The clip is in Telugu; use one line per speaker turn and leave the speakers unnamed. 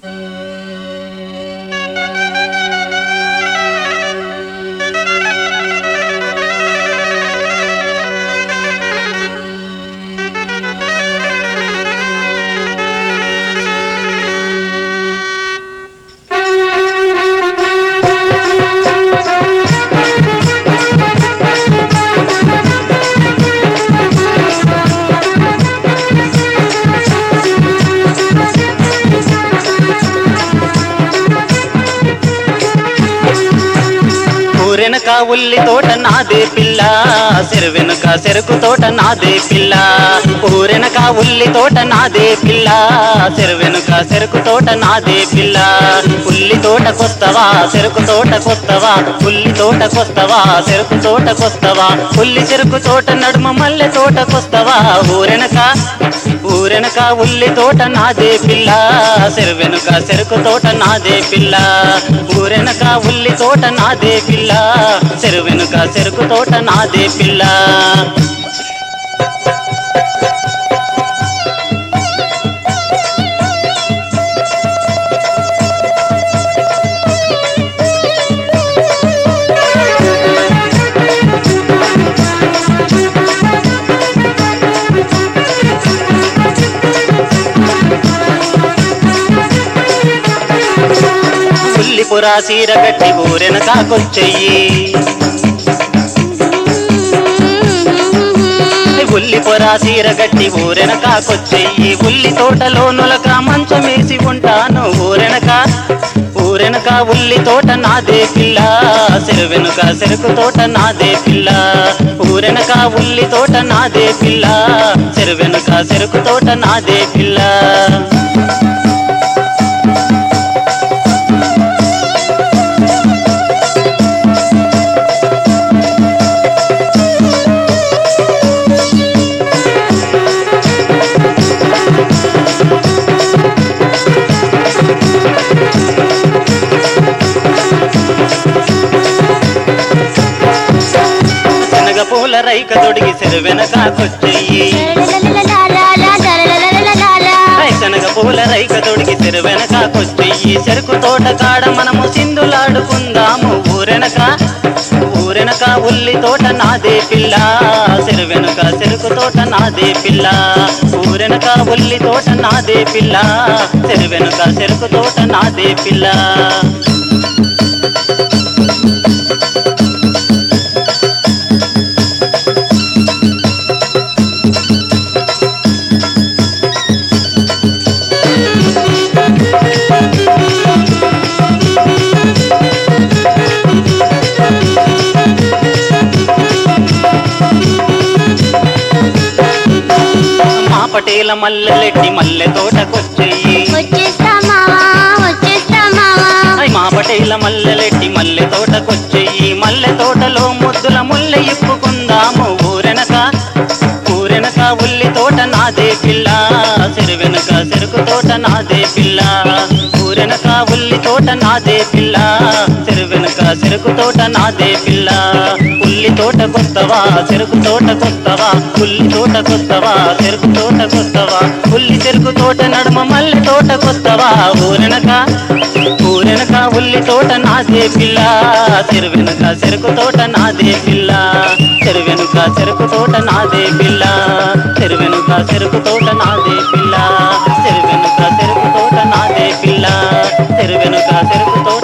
ఊరెనక ఉల్లి తోట నాదే పిల్ల చెరువెనుక చెరుకు తోట నాదే పిల్ల ఊరెనక ఉల్లి తోట నాదే పిల్ల చెరువెనుక చెరుకు తోట నాదే పిల్ల ఉల్లి తోటకొస్తవా చెరుకు తోటకొస్తవా ఉల్లి తోటకొస్తవా చెరుకు తోటకొస్తవా ఉల్లి చెరుకు తోట నడుమ మల్లె తోటకొస్తవా ఊరెనక ఊరెనక ఉల్లి తోట నాదే పిల్ల చెరువెనుక చెరుకు తోట నాదే పిల్ల ఊరెనక ఉల్లి తోట నాదే పిల్ల చెరువెనుక చెరుకు తోట నాదే పిల్ల ఉల్లి పురా సీర గట్టి ఊరెనక కొచ్చెయ్యి ఉల్లి పొర సీర గట్టి ఊరెనక కొచ్చెయ్యి ఉల్లి తోటలో నులక మంచమేసి ఉంటాను ఊరెనక ఊరెనక ఉల్లి తోట నాదే పిల్ల చెరువెనుక చెరుకు తోట నాదే పిల్ల ఊరెనక ఉల్లి తోట నాదే పిల్ల చెరువెనుక చెరుకు తోట నాదే పిల్ల శనగ పూల రైక తొడిగి చెరువెనక కొచ్చెయ్యి ఐ శనగ పూల రైక తొడిగి చెరువెనక కొచ్చెయ్యి చెరుకు తోట కాడ మనము సింధులాడుకుందాము ఊరెనక ఊరెనక ఉల్లి తోట నాదే పిల్ల చెరువెనక చెరుకు తోట నాదే పిల్ల ఊరెనక ఉల్లి తోట నాదే పిల్ల చెరువెనక చెరుకు తోట నాదే పిల్ల మా పటేల మల్లెలెట్టి మల్లె తోటకొచ్చెయ్యి ఐ మా పటేల మల్లెలెట్టి మల్లె తోటకొచ్చెయ్యి మల్లె తోటలో ముద్దుల ముల్లె ఇప్పుకుందాము ఊరెనక ఊరెనక ఉల్లి తోట నాదే పిల్ల చెరువెనక చెరుకు తోట నాదే పిల్ల ఊరెనక ఉల్లి తోట నాదే పిల్ల చెరువెనక చెరుకు తోట నాదే పిల్ల ఉల్లి తోటకొస్తవా చెరుకు తోటకొస్తవా ఉల్లి తోటకొస్తవా చెరుకు తోటకొస్తవా ఉల్లి చెరుకు తోట నడుమ మల్లె తోటకొస్తవా ఊరెనక ఊరెనక ఉల్లి తోట నాదే పిల్ల చెరువెనక చెరుకు తోట నాదే పిల్ల చెరువెనుక చెరుకు తోట నాదే పిల్ల చెరువెనుక చెరుకు తోట నాదే పిల్ల చెరువెనుక చెరుకు తోట నాదే పిల్ల చెరువెనుక చెరుకు తోట